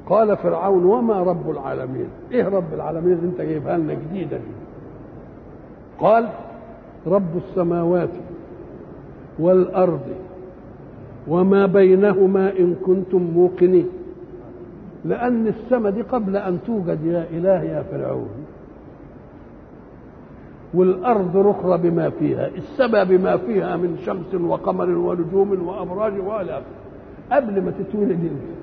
قال فرعون وما رب العالمين ايه رب العالمين اللي انت جايبها لنا جديده دي قال رب السماوات والارض وما بينهما ان كنتم موقنين لان السماء دي قبل ان توجد يا اله يا فرعون والارض الاخرى بما فيها السماء بما فيها من شمس وقمر ونجوم وابراج والى قبل ما تتولد انت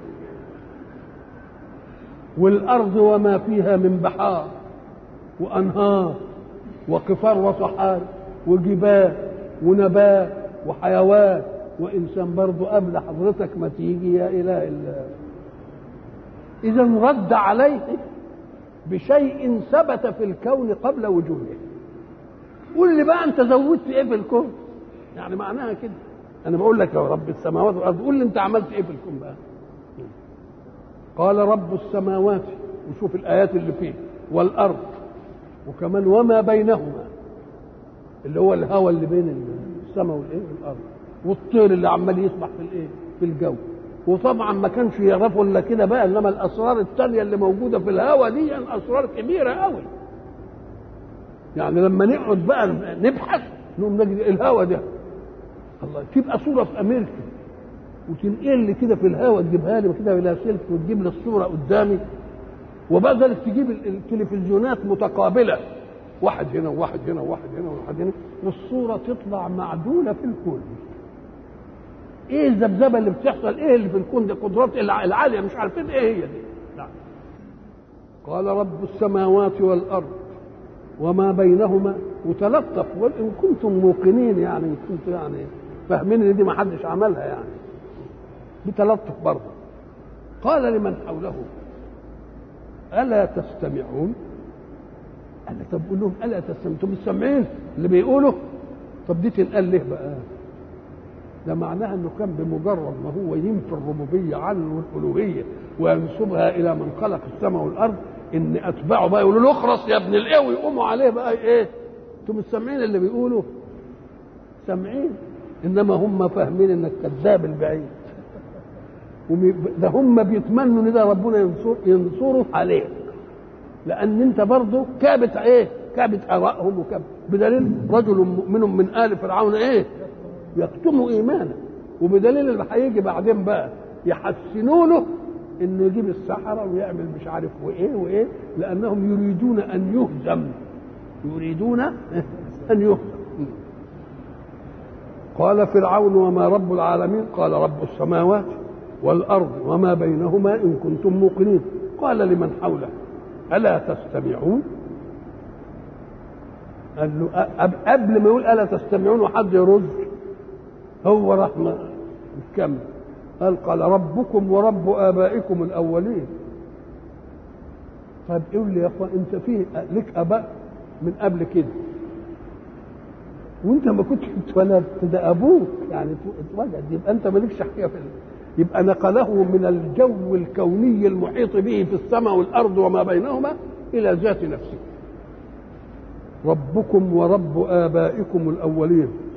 والارض وما فيها من بحار وانهار وقفار وصحاري وجبال ونبات وحيوان وانسان برضه قبل حضرتك ما تيجي يا اله الله اذا رد عليه بشيء ثبت في الكون قبل وجوده قول لي بقى انت زودت ايه في الكون يعني معناها كده انا بقول لك يا رب السماوات والارض قول لي انت عملت ايه في الكون بقى قال رب السماوات وشوف الايات اللي فيه والارض وكمان وما بينهما اللي هو الهواء اللي بين السماء والايه والارض والطير اللي عمال يسبح في الايه في الجو وطبعا ما كانش يعرفوا الا كده بقى انما الاسرار الثانيه اللي موجوده في الهواء دي يعني اسرار كبيره قوي يعني لما نقعد بقى نبحث نقوم نجد الهواء ده الله تبقى صوره في امريكا وتنقل لي كده في الهواء تجيبها لي كده بلا سلك وتجيب لي الصوره قدامي وبعد ذلك تجيب التلفزيونات متقابله واحد هنا وواحد هنا وواحد هنا وواحد هنا والصوره تطلع معدوله في الكون ايه الذبذبه اللي بتحصل ايه اللي في الكون دي قدرات العاليه مش عارفين ايه هي دي نعم قال رب السماوات والارض وما بينهما وتلطف وان كنتم موقنين يعني ان كنتم يعني فاهمين ان دي ما حدش عملها يعني بتلطف برضه قال لمن حوله الا تستمعون قال طب قول لهم الا تستمعون انتم مستمعين اللي بيقولوا طب دي تنقال ليه بقى ده معناها انه كان بمجرد ما هو ينفي الربوبيه عنه والالوهيه وينسبها الى من خلق السماء والارض ان اتباعه بقى يقولوا له اخرس يا ابن الايه ويقوموا عليه بقى ايه انتم السامعين اللي بيقولوا سامعين انما هم فاهمين انك كذاب البعيد ده هم بيتمنوا ان ده ربنا ينصر ينصره عليك لان انت برضه كابت ايه كابت ارائهم وكابت بدليل رجل مؤمن من ال فرعون ايه يكتموا ايمانه وبدليل اللي هيجي بعدين بقى يحسنوا له انه يجيب السحرة ويعمل مش عارف وايه وايه لانهم يريدون ان يهزم يريدون ان يهزم قال فرعون وما رب العالمين قال رب السماوات والارض وما بينهما ان كنتم موقنين قال لمن حوله الا تستمعون قال له قبل ما يقول الا تستمعون وحد يرد هو راح يكمل قال قال ربكم ورب ابائكم الاولين طيب قول لي يا اخوان انت فيه لك اباء من قبل كده وانت ما كنتش اتولدت ده ابوك يعني اتولد يبقى انت مالكش حقيقه في يبقى نقله من الجو الكوني المحيط به في السماء والارض وما بينهما الى ذات نفسه ربكم ورب ابائكم الاولين